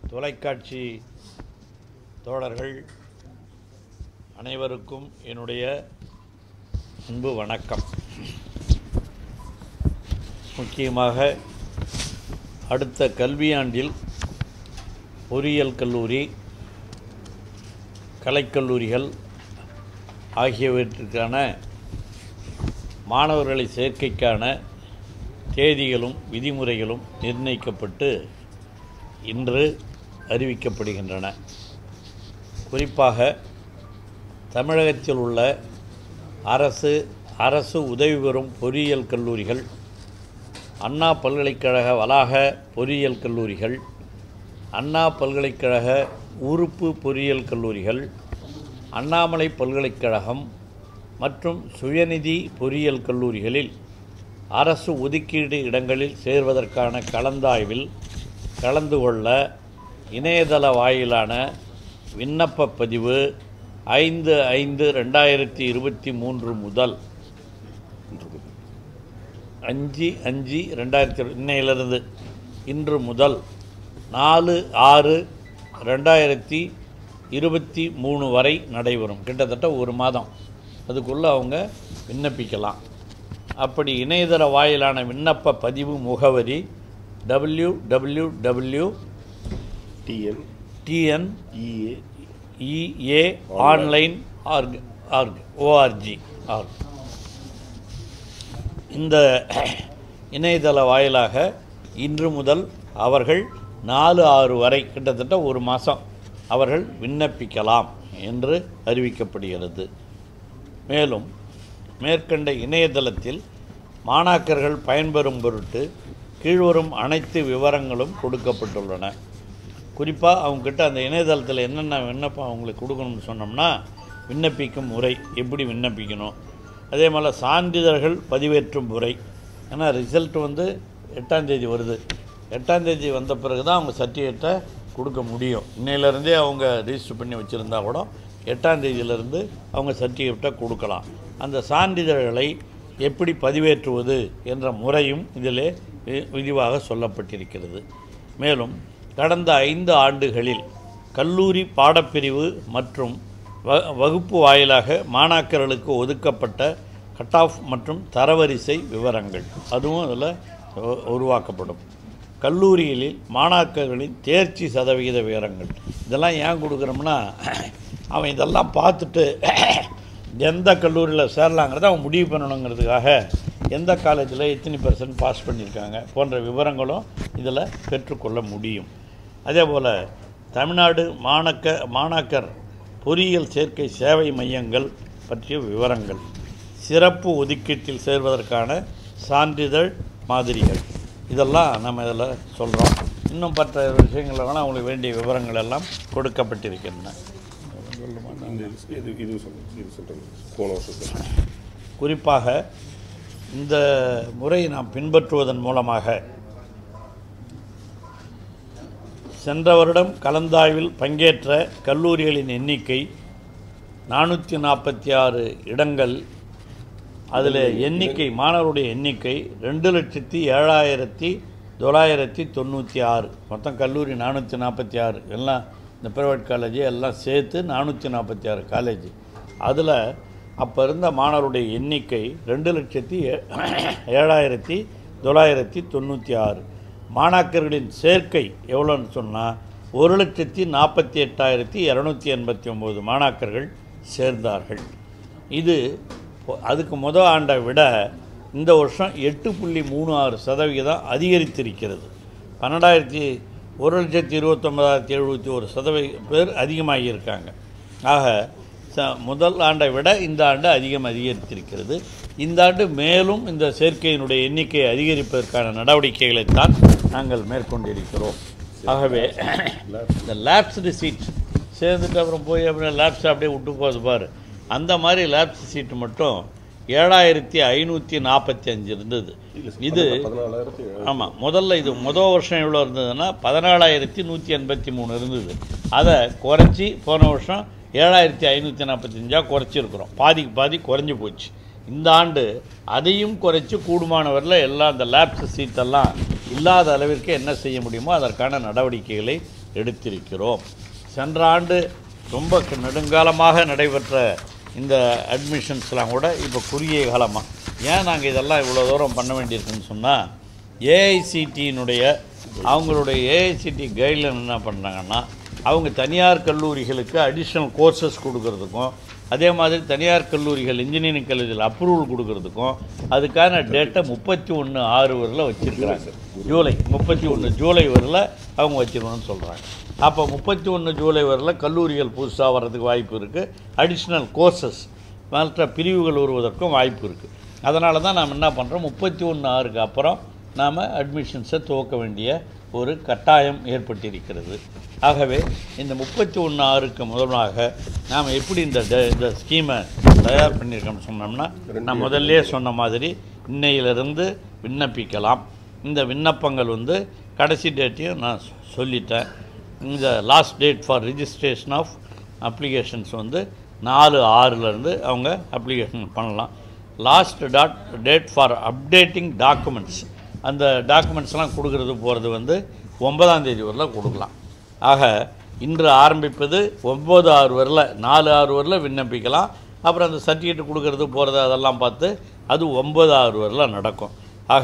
தொலைக்காட்சி தோழர்கள் அனைவருக்கும் என்னுடைய அன்பு வணக்கம் முக்கியமாக அடுத்த கல்வியாண்டில் பொறியியல் கல்லூரி கலைக்கல்லூரிகள் ஆகியவற்றிற்கான மாணவர்களை சேர்க்கைக்கான தேதிகளும் விதிமுறைகளும் நிர்ணயிக்கப்பட்டு இன்று அறிவிக்கப்படுகின்றன குறிப்பாக தமிழகத்தில் உள்ள அரசு அரசு உதவி பெறும் பொறியியல் கல்லூரிகள் அண்ணா பல்கலைக்கழக வளாக பொறியியல் கல்லூரிகள் அண்ணா பல்கலைக்கழக உறுப்பு பொறியியல் கல்லூரிகள் அண்ணாமலை பல்கலைக்கழகம் மற்றும் சுயநிதி பொறியியல் கல்லூரிகளில் அரசு ஒதுக்கீடு இடங்களில் சேர்வதற்கான கலந்தாய்வில் கலந்து கொள்ள இணையதள வாயிலான விண்ணப்பப் பதிவு ஐந்து ஐந்து ரெண்டாயிரத்தி இருபத்தி மூன்று முதல் அஞ்சு அஞ்சு ரெண்டாயிரத்தி இன்னையிலிருந்து இன்று முதல் நாலு ஆறு ரெண்டாயிரத்தி இருபத்தி மூணு வரை நடைபெறும் கிட்டத்தட்ட ஒரு மாதம் அதுக்குள்ளே அவங்க விண்ணப்பிக்கலாம் அப்படி இணையதள வாயிலான விண்ணப்ப பதிவு முகவரி W W W TN TN EA EA online org org ORG org இந்த இணையதள வாயிலாக இன்று முதல் அவர்கள் நாலு ஆறு வரை கிட்டத்தட்ட ஒரு மாதம் அவர்கள் விண்ணப்பிக்கலாம் என்று அறிவிக்கப்படுகிறது மேலும் மேற்கண்ட இணையதளத்தில் மாணாக்கர்கள் பயன்பெறும் பொருட்டு கீழ்வரும் அனைத்து விவரங்களும் கொடுக்கப்பட்டுள்ளன குறிப்பாக அவங்கக்கிட்ட அந்த இணையதளத்தில் என்னென்ன விண்ணப்பம் அவங்களுக்கு கொடுக்கணும்னு சொன்னோம்னா விண்ணப்பிக்கும் முறை எப்படி விண்ணப்பிக்கணும் அதே மாதிரி சான்றிதழ்கள் பதிவேற்றும் முறை ஏன்னா ரிசல்ட் வந்து எட்டாந்தேதி வருது எட்டாந்தேதி வந்த பிறகு தான் அவங்க சர்டிஃபிகேட்டை கொடுக்க முடியும் இன்னையிலேருந்தே அவங்க ரிஜிஸ்டர் பண்ணி வச்சுருந்தா கூட எட்டாந்தேதியிலேருந்து அவங்க சர்டிஃபிகேட்டை கொடுக்கலாம் அந்த சான்றிதழ்களை எப்படி பதிவேற்றுவது என்ற முறையும் இதிலே வி- விரிவாக சொல்லப்பட்டிருக்கிறது மேலும் கடந்த ஐந்து ஆண்டுகளில் கல்லூரி பாடப்பிரிவு மற்றும் வ வகுப்பு வாயிலாக மாணாக்கர்களுக்கு ஒதுக்கப்பட்ட கட் ஆஃப் மற்றும் தரவரிசை விவரங்கள் அதுவும் அதில் உ- உருவாக்கப்படும் கல்லூரிகளில் மாணாக்கர்களின் தேர்ச்சி சதவிகித விவரங்கள் இதெல்லாம் ஏன் கொடுக்குறோம்னா அவன் இதெல்லாம் பார்த்துட்டு எந்த கல்லூரியில் சேரலாங்கிறத அவன் முடிவு பண்ணணுங்கிறதுக்காக எந்த காலேஜில் எத்தனை பர்சன்ட் பாஸ் பண்ணியிருக்காங்க போன்ற விவரங்களும் இதில் பெற்றுக்கொள்ள முடியும் அதே போல் தமிழ்நாடு மாணக்க மாணாக்கர் பொறியியல் சேர்க்கை சேவை மையங்கள் பற்றிய விவரங்கள் சிறப்பு ஒதுக்கீட்டில் சேர்வதற்கான சான்றிதழ் மாதிரிகள் இதெல்லாம் நம்ம இதில் சொல்கிறோம் இன்னும் மற்ற விஷயங்கள் வேணால் அவங்களுக்கு வேண்டிய விவரங்கள் எல்லாம் கொடுக்கப்பட்டிருக்கின்றன இந்த இது இது சொல்லுங்க இது சொல்கிறேன் போன வருஷத்தில் குறிப்பாக இந்த முறை நாம் பின்பற்றுவதன் மூலமாக சென்ற வருடம் கலந்தாய்வில் பங்கேற்ற கல்லூரிகளின் எண்ணிக்கை நானூற்றி நாற்பத்தி ஆறு இடங்கள் அதில் எண்ணிக்கை மாணவருடைய எண்ணிக்கை ரெண்டு லட்சத்தி ஏழாயிரத்தி தொள்ளாயிரத்தி தொண்ணூற்றி ஆறு மொத்தம் கல்லூரி நானூற்றி நாற்பத்தி ஆறு எல்லாம் இந்த ப்ரைவேட் காலேஜ் எல்லாம் சேர்த்து நானூற்றி நாற்பத்தி ஆறு காலேஜ் அதில் அப்போ இருந்த மாணவருடைய எண்ணிக்கை ரெண்டு லட்சத்தி ஏ- ஏழாயிரத்தி தொள்ளாயிரத்தி தொண்ணூற்றி ஆறு மாணாக்கர்களின் சேர்க்கை எவ்வளோன்னு சொன்னால் ஒரு லட்சத்தி நாற்பத்தி எட்டாயிரத்தி இரநூத்தி எண்பத்தி ஒம்பது மாணாக்கர்கள் சேர்ந்தார்கள் இது பொ- அதுக்கு முதல் ஆண்டை விட இந்த வருஷம் எட்டு புள்ளி மூணு ஆறு சதவிகிதம் அதிகரித்திருக்கிறது பன்னெண்டாயிரத்தி ஒரு லட்சத்தி இருபத்தொம்பதாயிரத்தி எழுபத்தி ஒரு சதவீத பேர் அதிகமாகியிருக்காங்க ஆக ச முதல் ஆண்டை விட இந்த ஆண்டு அதிகம் அதிகரித்திருக்கிறது இந்த ஆண்டு மேலும் இந்த சேர்க்கையினுடைய எண்ணிக்கையை அதிகரிப்பதற்கான நடவடிக்கைகளைத்தான் நாங்கள் மேற்கொண்டிருக்கிறோம் ஆகவே இந்த லேப்ஸ்டு சீட் சேர்ந்துட்டு அப்புறம் போய் அப்புறம் லேப்ஸ் அப்படியே விட்டு போகுது பாரு அந்த மாதிரி லேப்ஸ் சீட்டு மட்டும் ஏழாயிரத்தி ஐநூற்றி நாற்பத்தி அஞ்சு இருந்தது இது பதினாலாயிரத்தி ஆமாம் முதல்ல இது முதல் வருஷம் எவ்வளோ இருந்ததுன்னா பதினாலாயிரத்தி நூற்றி எண்பத்தி மூணு இருந்தது அதை குறைச்சி போன வருஷம் ஏழாயிரத்தி ஐநூற்றி நாற்பத்தஞ்சா குறைச்சிருக்கிறோம் பாதிக்கு பாதி குறைஞ்சி போச்சு இந்த ஆண்டு அதையும் குறைச்சி கூடுமானவரில் எல்லாம் அந்த லேப்ஸ் சீட்டெல்லாம் இல்லாத அளவிற்கு என்ன செய்ய முடியுமோ அதற்கான நடவடிக்கைகளை எடுத்திருக்கிறோம் சென்ற ஆண்டு ரொம்ப க- நெடுங்காலமாக நடைபெற்ற இந்த அட்மிஷன்ஸ்லாம் கூட இப்போ குறுகிய காலமாக ஏன் நாங்கள் இதெல்லாம் இவ்வளோ தூரம் பண்ண வேண்டியிருக்குன்னு சொன்னால் ஏஐசிடியினுடைய அவங்களுடைய ஏஐசிடி கைட்லைன் என்ன பண்ணுறாங்கன்னா அவங்க தனியார் கல்லூரிகளுக்கு அடிஷ்னல் கோர்சஸ் கொடுக்கறதுக்கும் அதே மாதிரி தனியார் கல்லூரிகள் இன்ஜினியரிங் காலேஜில் அப்ரூவல் கொடுக்கறதுக்கும் அதுக்கான டேட்டை முப்பத்தி ஒன்று ஆறு வரையில் வச்சுருக்கிறாங்க ஜூலை முப்பத்தி ஒன்று ஜூலை வரையில் அவங்க வச்சிருக்கணும்னு சொல்கிறாங்க அப்போ முப்பத்தி ஒன்று ஜூலை வரையில் கல்லூரிகள் புதுசாக வர்றதுக்கு வாய்ப்பு இருக்குது அடிஷ்னல் கோர்சஸ் மற்ற பிரிவுகள் வருவதற்கும் வாய்ப்பு இருக்குது அதனால தான் நாம் என்ன பண்ணுறோம் முப்பத்தி ஒன்று ஆறுக்கு அப்புறம் நாம் அட்மிஷன்ஸை துவக்க வேண்டிய ஒரு கட்டாயம் ஏற்பட்டிருக்கிறது ஆகவே இந்த முப்பத்தி ஒன்று ஆறுக்கு முதலாக நாம் எப்படி இந்த ட- இந்த ஸ்கீமை தயார் பண்ணியிருக்கோம்னு சொன்னோம்னா நான் முதல்லே சொன்ன மாதிரி இன்னையிலிருந்து விண்ணப்பிக்கலாம் இந்த விண்ணப்பங்கள் வந்து கடைசி டேட்டையும் நான் சொ- சொல்லிட்டேன் இந்த last date for registration of applications வந்து நாலு ஆறுலேருந்து அவங்க அப்ளிகேஷன் பண்ணலாம் last dot date for updating documents அந்த டாக்குமெண்ட்ஸ்லாம் கொடுக்கறது போகிறது வந்து ஒன்பதாம் தேதி வரலாம் கொடுக்கலாம் ஆக இன்று ஆரம்பிப்பது ஒம்பது ஆறு வரல நாலு ஆறு வரல விண்ணப்பிக்கலாம் அப்புறம் அந்த சர்டிஃபிகேட் கொடுக்கறது போகிறது அதெல்லாம் பார்த்து அது ஒம்பது ஆறு வரல நடக்கும் ஆக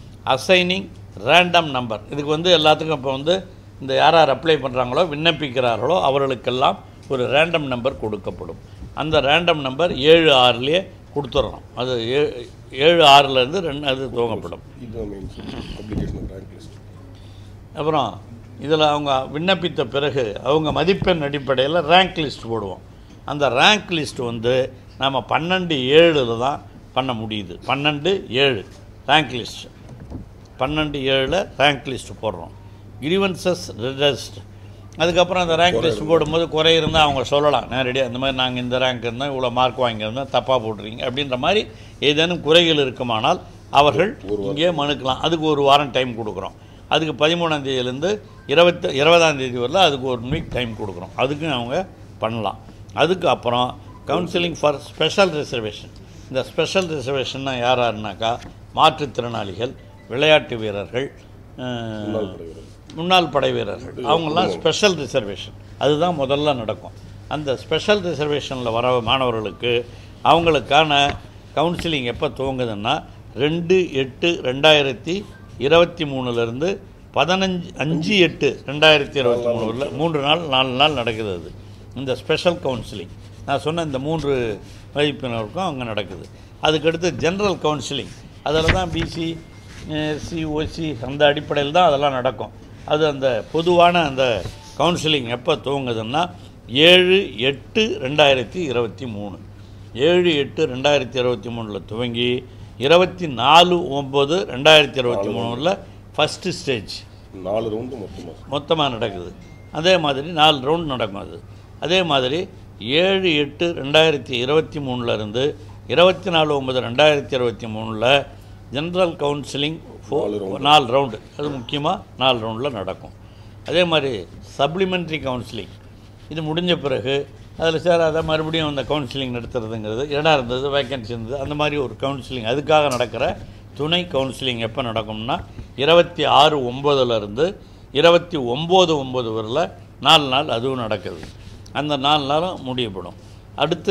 அசைனிங் ரேண்டம் நம்பர் இதுக்கு வந்து எல்லாத்துக்கும் இப்போ வந்து இந்த யார் யார் அப்ளை பண்ணுறாங்களோ விண்ணப்பிக்கிறார்களோ அவர்களுக்கெல்லாம் ஒரு ரேண்டம் நம்பர் கொடுக்கப்படும் அந்த ரேண்டம் நம்பர் ஏழு ஆறுலேயே கொடுத்துட்றோம் அது ஏ ஏழு ஆறுலேருந்து ரெண்டு அது துவங்கப்படும் இதுதான் மெயின் அப்ளிகேஷன் ரேங்க் லிஸ்ட் அப்புறம் இதில் அவங்க விண்ணப்பித்த பிறகு அவங்க மதிப்பெண் அடிப்படையில் ரேங்க் லிஸ்ட் போடுவோம் அந்த ரேங்க் லிஸ்ட் வந்து நம்ம பன்னெண்டு ஏழில் தான் பண்ண முடியுது பன்னெண்டு ஏழு ரேங்க் லிஸ்ட் பன்னெண்டு ஏழில் ரேங்க் லிஸ்ட் போடுறோம் கிரீவன்சஸ் ரெஜஸ்ட் அதுக்கப்புறம் அந்த ரேங்க் லிஸ்ட் போடும்போது குறை இருந்தால் அவங்க சொல்லலாம் நேரடியாக இந்த மாதிரி நாங்கள் இந்த ரேங்க் இருந்தால் இவ்வளோ மார்க் வாங்கியிருந்தோம் தப்பாக போட்டுறீங்க அப்படின்ற மாதிரி ஏதேனும் குறைகள் இருக்குமானால் அவர்கள் இங்கே மனுக்கலாம் அதுக்கு ஒரு வாரம் டைம் கொடுக்குறோம் அதுக்கு பதிமூணாம் தேதியிலேருந்து இருபத்தி இருபதாம் தேதி வரல அதுக்கு ஒரு வீக் டைம் கொடுக்குறோம் அதுக்கும் அவங்க பண்ணலாம் அதுக்கு அப்புறம் கவுன்சிலிங் ஃபார் ஸ்பெஷல் ரிசர்வேஷன் இந்த ஸ்பெஷல் ரிசர்வேஷன்னா யார் யாருனாக்கா மாற்றுத்திறனாளிகள் விளையாட்டு வீரர்கள் அஹ், முன்னாள் படை வீரர் முன்னாள் படை வீரர்கள் அவங்கெல்லாம் ஸ்பெஷல் ரிசர்வேஷன் அதுதான் முதல்ல நடக்கும் அந்த ஸ்பெஷல் ரிசர்வேஷனில் வர மாணவர்களுக்கு அவங்களுக்கான கவுன்சிலிங் எப்போ துவங்குதுன்னா ரெண்டு எட்டு ரெண்டாயிரத்தி இருபத்தி மூணுலேருந்து பதினஞ்சு அஞ்சு எட்டு ரெண்டாயிரத்தி இருபத்தி மூணுல மூன்று நாள் நாலு நாள் நடக்குது அது இந்த ஸ்பெஷல் கவுன்சிலிங் நான் சொன்ன இந்த மூன்று வகுப்பினருக்கும் அங்கே நடக்குது அதுக்கடுத்து ஜென்ரல் கவுன்சிலிங் அதில் தான் பிசி எஸ்சி ஓசி அந்த அடிப்படையில் தான் அதெல்லாம் நடக்கும் அது அந்த பொதுவான அந்த கவுன்சிலிங் எப்போ துவங்குதுன்னா ஏழு எட்டு ரெண்டாயிரத்தி இருபத்தி மூணு ஏழு எட்டு ரெண்டாயிரத்தி இருபத்தி மூணில் துவங்கி இருபத்தி நாலு ஒம்பது ரெண்டாயிரத்தி இருபத்தி மூணில் ஃபஸ்ட்டு ஸ்டேஜ் நாலு ரவுண்டு மொத்தமாக மொத்தமாக நடக்குது அதே மாதிரி நாலு ரவுண்ட் நடக்கும் அது அதே மாதிரி ஏழு எட்டு ரெண்டாயிரத்தி இருபத்தி மூணுலேருந்து இருபத்தி நாலு ஒம்பது ரெண்டாயிரத்தி இருபத்தி மூணில் ஜென்ரல் கவுன்சிலிங் ஃபோ நாலு ரவுண்டு அது முக்கியமாக நாலு ரவுண்டில் நடக்கும் அதே மாதிரி சப்ளிமெண்ட்ரி கவுன்சிலிங் இது முடிஞ்ச பிறகு அதில் சார் அதை மறுபடியும் அந்த கவுன்சிலிங் நடத்துறதுங்கிறது இடம் இருந்தது வேக்கன்சி இருந்தது அந்த மாதிரி ஒரு கவுன்சிலிங் அதுக்காக நடக்கிற துணை கவுன்சிலிங் எப்போ நடக்கும்னா இருபத்தி ஆறு ஒம்போதுலேருந்து இருபத்தி ஒம்பது ஒம்பது வரல நாலு நாள் அதுவும் நடக்குது அந்த நாலு நாளும் முடியப்படும் அடுத்து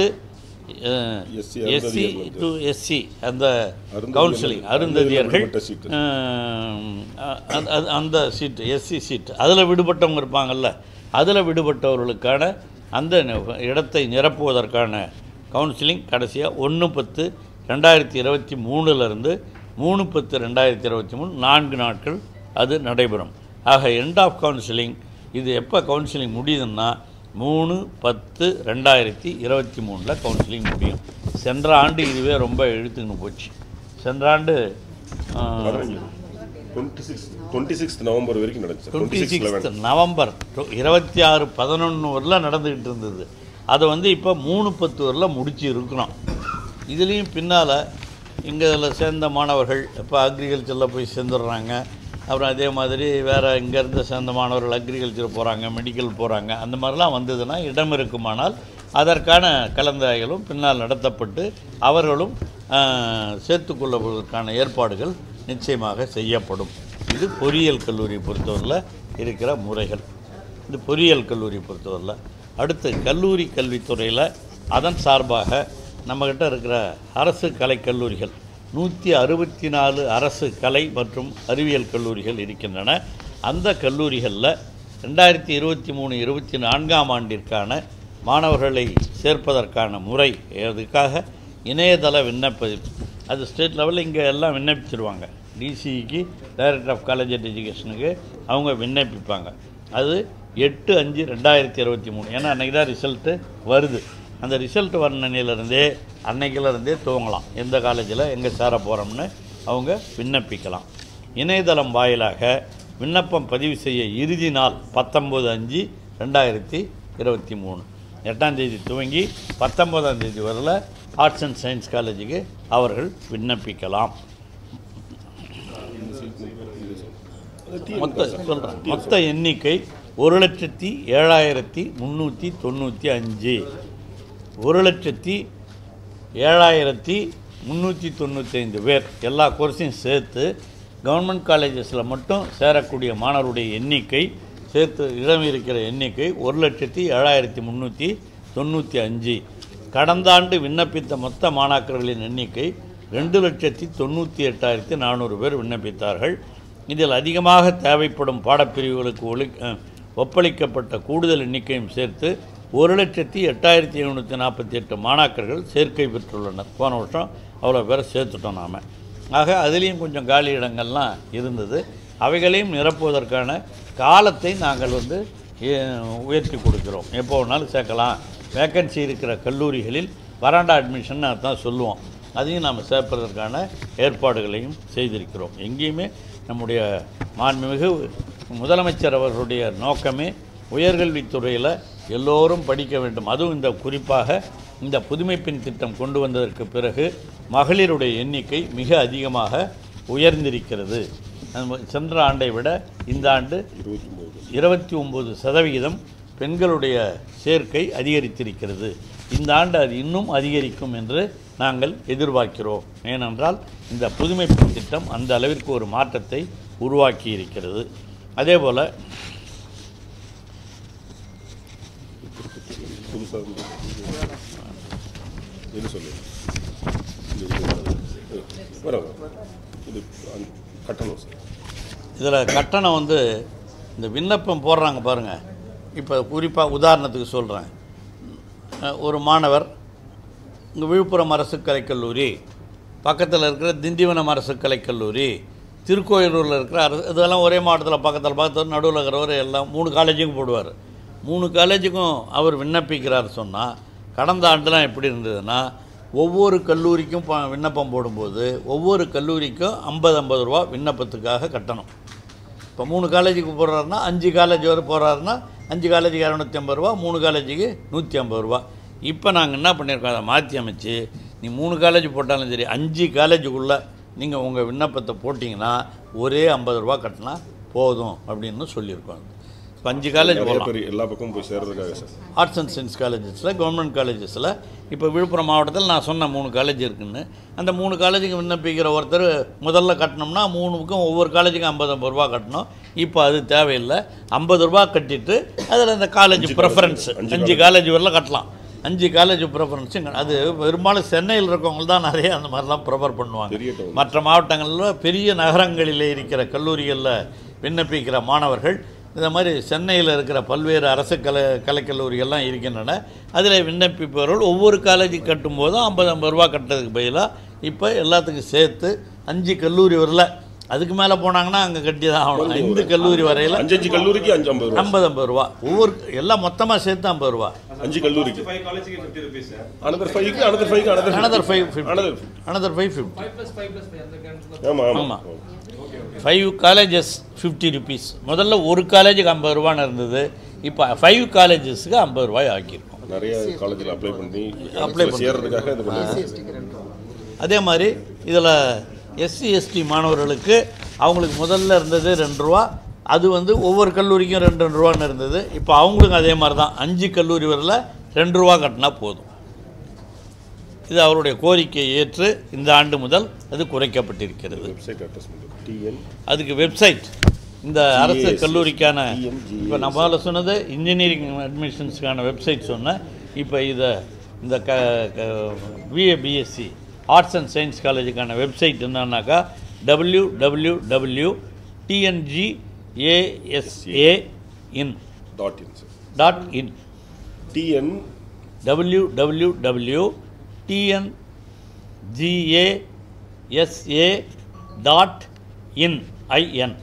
SC எஸ்சி டு எஸ்சி அந்த அருந்ததியர்கள் கவுன்சிலிங் அருந்ததியர்கள் விடுபட்ட சீட்டு. ஆம், அ- அ- அது- அந்த சீட்டு எஸ்சி சீட்டு அதில் விடுபட்டவங்க இருப்பாங்கல்ல அதில் விடுபட்டவர்களுக்கான அந்த நி- இடத்தை நிரப்புவதற்கான கவுன்சிலிங் கடைசியாக ஒன்று பத்து ரெண்டாயிரத்தி இருபத்தி மூணுலேருந்து மூணு பத்து ரெண்டாயிரத்தி இருபத்தி மூணு நான்கு நாட்கள் அது நடைபெறும் ஆக எண்ட் ஆஃப் கவுன்சிலிங் இது எப்போ கவுன்சிலிங் முடியுதுன்னா மூணு பத்து ரெண்டாயிரத்தி இருபத்தி மூணில் கவுன்சிலிங் முடியும் சென்ற ஆண்டு இதுவே ரொம்ப இழுத்துக்கின்னு போச்சு சென்ற ஆண்டு twenty six twenty six November வரைக்கும் நடந்துச்சு twenty twenty six sixth November டு- இருபத்தி ஆறு பதினொன்று வரல நடந்துக்கிட்டு இருந்தது அதை வந்து இப்போ மூணு பத்து வரல முடிச்சு இருக்கிறோம் இதுலேயும் பின்னால் இங்கே இதில் சேர்ந்த மாணவர்கள் இப்போ அக்ரிகல்ச்சரில் போய் சேர்ந்துடுறாங்க அப்புறம் அதே மாதிரி வேறு இங்கேருந்து சேர்ந்த மாணவர்கள் அக்ரிகல்ச்சர் போகிறாங்க மெடிக்கல் போகிறாங்க அந்த மாதிரிலாம் வந்ததுன்னா இடம் இருக்குமானால் அதற்கான கலந்தாய்களும் பின்னால் நடத்தப்பட்டு அவர்களும் சேர்த்துக்கொள்ளப்படுவதற்கான ஏற்பாடுகள் நிச்சயமாக செய்யப்படும் இது பொறியியல் கல்லூரியை பொறுத்தவரையில் இருக்கிற முறைகள் இது பொறியியல் கல்லூரியை பொறுத்தவரையில் அடுத்து கல்லூரி கல்வித்துறையில் அதன் சார்பாக நம்மக்கிட்ட இருக்கிற அரசு கலைக்கல்லூரிகள் நூற்றி அறுபத்தி நாலு அரசு கலை மற்றும் அறிவியல் கல்லூரிகள் இருக்கின்றன அந்த கல்லூரிகளில் ரெண்டாயிரத்தி இருபத்தி மூணு இருபத்தி நான்காம் ஆண்டிற்கான மாணவர்களை சேர்ப்பதற்கான முறை அதுக்காக இணையதள விண்ணப்ப அது ஸ்டேட் லெவலில் இங்கே எல்லாம் விண்ணப்பிச்சிருவாங்க டிசிஇக்கு டைரக்டர் ஆஃப் காலேஜ் அண்ட் எஜுகேஷனுக்கு அவங்க விண்ணப்பிப்பாங்க அது எட்டு அஞ்சு ரெண்டாயிரத்தி இருபத்தி மூணு ஏன்னா அன்றைக்கி தான் ரிசல்ட்டு வருது அந்த ரிசல்ட் வர்ணனையிலிருந்தே அன்னைக்கிலிருந்தே துவங்கலாம் எந்த காலேஜில் எங்கே சேர போகிறோம்னு அவங்க விண்ணப்பிக்கலாம் இணையதளம் வாயிலாக விண்ணப்பம் பதிவு செய்ய இறுதி நாள் பத்தொம்போது அஞ்சு ரெண்டாயிரத்தி இருபத்தி மூணு எட்டாம் தேதி துவங்கி பத்தொம்போதாம் தேதி வரல ஆர்ட்ஸ் அண்ட் சயின்ஸ் காலேஜுக்கு அவர்கள் விண்ணப்பிக்கலாம் மொத்த சொல்கிறேன் மொத்த எண்ணிக்கை ஒரு லட்சத்தி ஏழாயிரத்தி முந்நூற்றி தொண்ணூற்றி அஞ்சு ஒரு லட்சத்தி ஏழாயிரத்தி முந்நூற்றி தொண்ணூத்தைந்து பேர் எல்லா கோர்ஸையும் சேர்த்து கவர்மெண்ட் காலேஜஸில் மட்டும் சேரக்கூடிய மாணவருடைய எண்ணிக்கை சேர்த்து இடம் இருக்கிற எண்ணிக்கை ஒரு லட்சத்தி ஏழாயிரத்தி முந்நூற்றி தொண்ணூற்றி அஞ்சு கடந்த ஆண்டு விண்ணப்பித்த மொத்த மாணாக்கர்களின் எண்ணிக்கை ரெண்டு லட்சத்தி தொண்ணூற்றி எட்டாயிரத்தி நானூறு பேர் விண்ணப்பித்தார்கள் இதில் அதிகமாக தேவைப்படும் பாடப்பிரிவுகளுக்கு ஒளி அஹ், ஒப்பளிக்கப்பட்ட கூடுதல் எண்ணிக்கையும் சேர்த்து ஒரு லட்சத்தி எட்டாயிரத்தி எழுநூற்றி நாற்பத்தி எட்டு மாணாக்கர்கள் சேர்க்கை பெற்றுள்ளனர் போன வருஷம் அவ்வளோ பேரை சேர்த்துட்டோம் நாம் ஆக அதுலேயும் கொஞ்சம் காலி இடங்கள்லாம் இருந்தது அவைகளையும் நிரப்புவதற்கான காலத்தை நாங்கள் வந்து அஹ், உயர்த்தி கொடுக்கிறோம் எப்போ வேணாலும் சேர்க்கலாம் வேக்கன்சி இருக்கிற கல்லூரிகளில் வராண்டா அட்மிஷன் தான் சொல்லுவோம் அதையும் நாம் சேர்ப்பதற்கான ஏற்பாடுகளையும் செய்திருக்கிறோம் எங்கேயுமே நம்முடைய மாண்புமிகு முதலமைச்சர் அவர்களுடைய நோக்கமே உயர்கல்வித்துறையில் எல்லோரும் படிக்க வேண்டும் அதுவும் இந்த குறிப்பாக இந்த புதுமைப்பெண் திட்டம் கொண்டு வந்ததற்கு பிறகு மகளிருடைய எண்ணிக்கை மிக அதிகமாக உயர்ந்திருக்கிறது நம்ம சென்ற ஆண்டை விட இந்த ஆண்டு இருபத்தி மூணு இருபத்தி ஒம்பது சதவிகிதம் பெண்களுடைய சேர்க்கை அதிகரித்திருக்கிறது இந்த ஆண்டு அது இன்னும் அதிகரிக்கும் என்று நாங்கள் எதிர்பார்க்கிறோம் ஏனென்றால் இந்த புதுமை திட்டம் அந்த அளவிற்கு ஒரு மாற்றத்தை உருவாக்கி இருக்கிறது அதே போல் புதுசாக இது சொல்லு இது வர இது அந்த கட்டணம் சார் இதில் கட்டணம் வந்து இந்த விண்ணப்பம் போடுறாங்க பாருங்கள் இப்போ குறிப்பாக உதாரணத்துக்கு சொல்கிறேன் ஒரு மாணவர் இங்கே விழுப்புரம் அரசு கலைக்கல்லூரி பக்கத்தில் இருக்கிற திண்டிவனம் அரசு கலைக்கல்லூரி திருக்கோயிலூரில் இருக்கிற அரசு இதெல்லாம் ஒரே மாவட்டத்தில் பக்கத்தில் பக்கத்தில் நடுவில் இருக்கிறவர் எல்லாம் மூணு காலேஜுக்கும் போடுவார் மூணு காலேஜுக்கும் அவர் விண்ணப்பிக்கிறார் சொன்னால் கடந்த ஆண்டுலாம் எப்படி இருந்ததுன்னா ஒவ்வொரு கல்லூரிக்கும் ப- விண்ணப்பம் போடும்போது ஒவ்வொரு கல்லூரிக்கும் ஐம்பது ஐம்பது ரூபா விண்ணப்பத்துக்காக கட்டணும் இப்போ மூணு காலேஜுக்கு போடுறாருன்னா அஞ்சு காலேஜ் வரை போகிறாருன்னா அஞ்சு காலேஜுக்கு இரநூத்தி ஐம்பது ரூபா மூணு காலேஜுக்கு நூற்றி ஐம்பது ரூபா இப்போ நாங்கள் என்ன பண்ணியிருக்கோம் அதை மாற்றி அமைச்சு நீ மூணு காலேஜ் போட்டாலும் சரி அஞ்சு காலேஜுக்குள்ளே நீங்கள் உங்கள் விண்ணப்பத்தை போட்டிங்கன்னா ஒரே ஐம்பது ரூபா கட்டினா போதும் அப்படின்னு சொல்லியிருக்கோம் இப்போ அஞ்சு காலேஜ் நிறைய போகலாம் பேர் எல்லா பக்கமும் போய் சேர்றதுக்காக சார் ஆர்ட்ஸ் அண்ட் சயின்ஸ் காலேஜஸில் கவர்மெண்ட் காலேஜஸில் இப்போ விழுப்புரம் மாவட்டத்தில் நான் சொன்ன மூணு காலேஜ் இருக்குன்னு அந்த மூணு காலேஜுக்கு விண்ணப்பிக்கிற ஒருத்தர் முதல்ல கட்டணும்னா மூணுக்கும் ஒவ்வொரு காலேஜுக்கும் ஐம்பது ஐம்பது ரூபா கட்டணும் இப்போ அது தேவையில்லை ஐம்பது ரூபா கட்டிட்டு அதில் அந்த காலேஜ் ப்ரெஃபரன்ஸ் அஞ்சு காலேஜ் வரலாம் கட்டலாம் அஞ்சு காலேஜ் ப்ரெஃபரன்ஸும் அது பெரும்பாலும் சென்னையில் இருக்கவங்க தான் நிறைய அந்த மாதிரிலாம் ப்ரிஃபர் பண்ணுவாங்க பெரிய town. மற்ற மாவட்டங்களில் பெரிய நகரங்களிலே இருக்கிற கல்லூரிகளில் விண்ணப்பிக்கிற மாணவர்கள் இந்த மாதிரி சென்னையில் இருக்கிற பல்வேறு அரசு கலை கலைக்கல்லூரிகள்லாம் இருக்கின்றன அதில் விண்ணப்பிப்பவர்கள் ஒவ்வொரு காலேஜுக்கு கட்டும்போதும் ஐம்பது ஐம்பது ரூபா கட்டுறதுக்கு பதிலாக இப்போ எல்லாத்துக்கும் சேர்த்து அஞ்சு கல்லூரி வரல அதுக்கு மேலே போனாங்கன்னா அங்கே கட்டி தான் ஆகணும் ஐந்து கல்லூரி வரையில் அஞ்சு அஞ்சு கல்லூரிக்கு அஞ்சு ஐம்பது ரூபா ஐம்பது ஐம்பது ரூபா ஒவ்வொரு எல்லாம் மொத்தமாக சேர்த்து ஐம்பது ரூபா அஞ்சு கல்லூரிக்கு five colleges get fifty rupees, sir. Another ஃபைவ்க்கு அனதர் ஃபைவ்க்கு another another five fifty another another five fifty Five plus five plus five, அந்த கணக்குல. ஆமாம் ஆமா. ஆமாம் ஃபைவ் காலேஜஸ் ஃபிஃப்டி ருபீஸ் முதல்ல ஒரு காலேஜுக்கு ஐம்பது ரூபான்னு இருந்தது இப்போ ஃபைவ் காலேஜஸ்க்கு ஐம்பது ரூபாய் ஆக்கியிருக்கோம் நிறைய காலேஜில் அப்ளை பண்ணி Apply apply சேர்றதுக்காக இது பண்ணி அதே மாதிரி இதில் எஸ்சி எஸ்டி மாணவர்களுக்கு அவங்களுக்கு முதல்ல இருந்தது ரெண்டு ரூபா அது வந்து ஒவ்வொரு கல்லூரிக்கும் ரெண்டு ரெண்டு ரூபான்னு இருந்தது இப்போ அவங்களுக்கும் அதே மாதிரி தான் அஞ்சு கல்லூரி வரல ரெண்டு ரூபா கட்டினா போதும் இது அவருடைய கோரிக்கையை ஏற்று இந்த ஆண்டு முதல் அது குறைக்கப்பட்டிருக்கிறது வெப்சைட் அட்ரஸ் பண்ணுறது டிஎன் அதுக்கு வெப்சைட் இந்த அரசு GAS. கல்லூரிக்கான TMGAS. இப்போ நான் முதல்ல சொன்னது இன்ஜினியரிங் அட்மிஷன்ஸ்க்கான வெப்சைட் சொன்னேன் இப்போ இதை இந்த க BA BSc arts and science காலேஜுக்கான வெப்சைட் என்னன்னாக்கா W W W TNG ASA in dot in sir dot in TN W W W TNGASA dot in IN